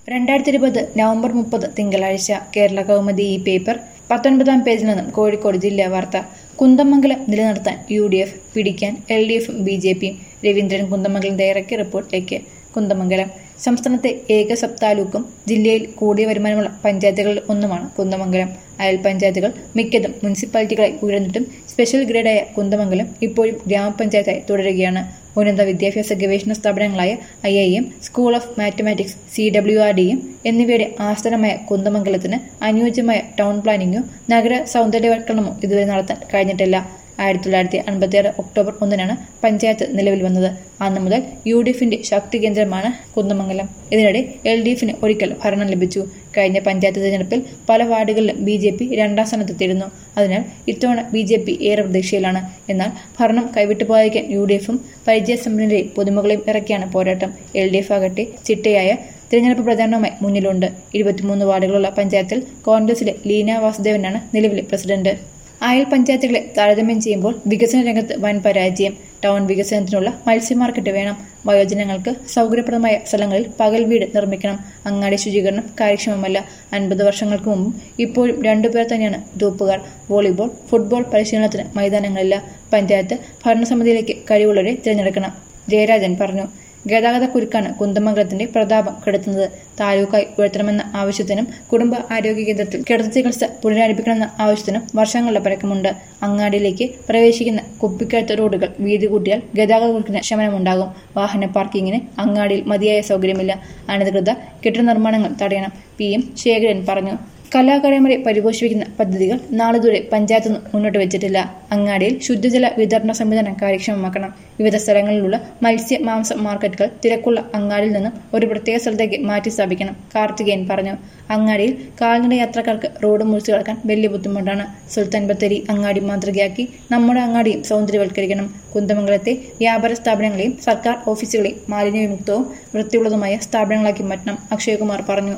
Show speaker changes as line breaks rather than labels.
രണ്ടായിരത്തി ഇരുപത് നവംബർ മുപ്പത് തിങ്കളാഴ്ച കേരള കൗമുദി ഈ പേപ്പർ പത്തൊൻപതാം പേജിൽ നിന്നും കോഴിക്കോട് ജില്ലാ വാർത്ത കുന്തമംഗലം നിലനിർത്താൻ യു ഡി എഫ് പിടിക്കാൻ എൽ ഡി എഫും ബി ജെ പിയും രവീന്ദ്രൻ കുന്തമംഗലം തയ്യാറാക്കിയ റിപ്പോർട്ടിലേക്ക് കുന്തമംഗലം സംസ്ഥാനത്തെ ഏക സബ് താലൂക്കും ജില്ലയിൽ കൂടിയ വരുമാനമുള്ള പഞ്ചായത്തുകളിൽ ഒന്നുമാണ് കുന്തമംഗലം അയൽ പഞ്ചായത്തുകൾ മിക്കതും മുനിസിപ്പാലിറ്റികളായി ഉയർന്നിട്ടും സ്പെഷ്യൽ ഗ്രേഡായ കുന്തമംഗലം ഇപ്പോഴും ഗ്രാമപഞ്ചായത്തായി തുടരുകയാണ് ഉന്നത വിദ്യാഭ്യാസ ഗവേഷണ സ്ഥാപനങ്ങളായ I I M school of mathematics C W R ഡിയും എന്നിവയുടെ ആസ്ഥാനമായ കുന്തമംഗലത്തിന് അനുയോജ്യമായ ടൗൺ പ്ലാനിങ്ങോ നഗര സൗന്ദര്യവൽക്കരണമോ ഇതുവരെ നടത്താൻ കഴിഞ്ഞിട്ടില്ല ആയിരത്തി തൊള്ളായിരത്തി അൻപത്തിയാറ് ഒക്ടോബർ ഒന്നിനാണ് പഞ്ചായത്ത് നിലവിൽ വന്നത് അന്ന് മുതൽ യു ഡി എഫിന്റെ ശക്തി കേന്ദ്രമാണ് കുന്നമംഗലം ഇതിനിടെ എൽ ഡി എഫിന് ഒരിക്കൽ ഭരണം ലഭിച്ചു കഴിഞ്ഞ പഞ്ചായത്ത് തിരഞ്ഞെടുപ്പിൽ പല വാർഡുകളിലും ബി ജെ പി രണ്ടാം സ്ഥാനത്തെത്തിയിരുന്നു അതിനാൽ ഇത്തവണ ബി ജെ പി ഏറെ പ്രതീക്ഷയിലാണ് എന്നാൽ ഭരണം കൈവിട്ടു പോയേക്കാൻ യു ഡി എഫും പരിചയസമ്പന്നരെയും പുതുമകളെയും ഇറക്കിയാണ് പോരാട്ടം എൽ ഡി എഫ് ആകട്ടെ ചിട്ടയായ തിരഞ്ഞെടുപ്പ് പ്രചാരണവുമായി മുന്നിലുണ്ട് ഇരുപത്തിമൂന്ന് വാർഡുകളുള്ള പഞ്ചായത്തിൽ കോൺഗ്രസിലെ ലീന വാസുദേവനാണ് നിലവിലെ പ്രസിഡന്റ് അയൽ പഞ്ചായത്തുകളെ താരതമ്യം ചെയ്യുമ്പോൾ വികസന രംഗത്ത് വൻ പരാജയം ടൗൺ വികസനത്തിനുള്ള മത്സ്യ മാർക്കറ്റ് വേണം വയോജനങ്ങൾക്ക് സൗകര്യപ്രദമായ സ്ഥലങ്ങളിൽ പകൽ വീട് നിർമ്മിക്കണം അങ്ങാടി ശുചീകരണം കാര്യക്ഷമമല്ല അൻപത് വർഷങ്ങൾക്ക് മുമ്പും ഇപ്പോഴും രണ്ടുപേർ തന്നെയാണ് ഗ്രൂപ്പുകാർ വോളിബോൾ ഫുട്ബോൾ പരിശീലനത്തിന് മൈതാനങ്ങളില്ല പഞ്ചായത്ത് ഭരണസമിതിയിലേക്ക് കഴിവുള്ളവരെ തിരഞ്ഞെടുക്കണം ജയരാജൻ പറഞ്ഞു ഗതാഗത കുരുക്കാണ് കുന്തമംഗലത്തിന്റെ പ്രതാപം കെടുത്തുന്നത് താലൂക്കായി ഉയർത്തണമെന്ന ആവശ്യത്തിനും കുടുംബ ആരോഗ്യ കേന്ദ്രത്തിൽ കിടത്തി ചികിത്സ പുനരാരംഭിക്കണമെന്ന ആവശ്യത്തിനും വർഷങ്ങളുടെ പഴക്കമുണ്ട് അങ്ങാടിയിലേക്ക് പ്രവേശിക്കുന്ന കുപ്പിക്കഴുത്ത് റോഡുകൾ വീതി കൂട്ടിയാൽ ഗതാഗത കുരുക്കിന് ശമനമുണ്ടാകും വാഹന പാർക്കിങ്ങിന് അങ്ങാടിയിൽ മതിയായ സൗകര്യമില്ല അനധികൃത കെട്ടിട നിർമ്മാണങ്ങൾ തടയണം പി എം ശേഖരൻ പറഞ്ഞു കലാകാരന്മാരെ പരിപോഷിപ്പിക്കുന്ന പദ്ധതികൾ നാളിതുവരെ പഞ്ചായത്ത് മുന്നോട്ട് വെച്ചിട്ടില്ല അങ്ങാടിയിൽ ശുദ്ധജല വിതരണ സംവിധാനം കാര്യക്ഷമമാക്കണം വിവിധ സ്ഥലങ്ങളിലുള്ള മത്സ്യ മാംസ മാർക്കറ്റുകൾ തിരക്കുള്ള അങ്ങാടിയിൽ നിന്നും ഒരു പ്രത്യേക സ്ഥലത്തേക്ക് മാറ്റി സ്ഥാപിക്കണം കാർത്തികേയൻ പറഞ്ഞു അങ്ങാടിയിൽ കാൽനട യാത്രക്കാർക്ക് റോഡ് മുറിച്ചു കടക്കാൻ വലിയ ബുദ്ധിമുട്ടാണ് സുൽത്താൻ ബത്തേരി അങ്ങാടി മാതൃകയാക്കി നമ്മുടെ അങ്ങാടിയും സൗന്ദര്യവൽക്കരിക്കണം കുന്തമംഗലത്തെ വ്യാപാര സ്ഥാപനങ്ങളെയും സർക്കാർ ഓഫീസുകളെയും മാലിന്യവിമുക്തവും വൃത്തിയുള്ളതുമായ സ്ഥാപനങ്ങളാക്കി മാറ്റണം അക്ഷയകുമാർ പറഞ്ഞു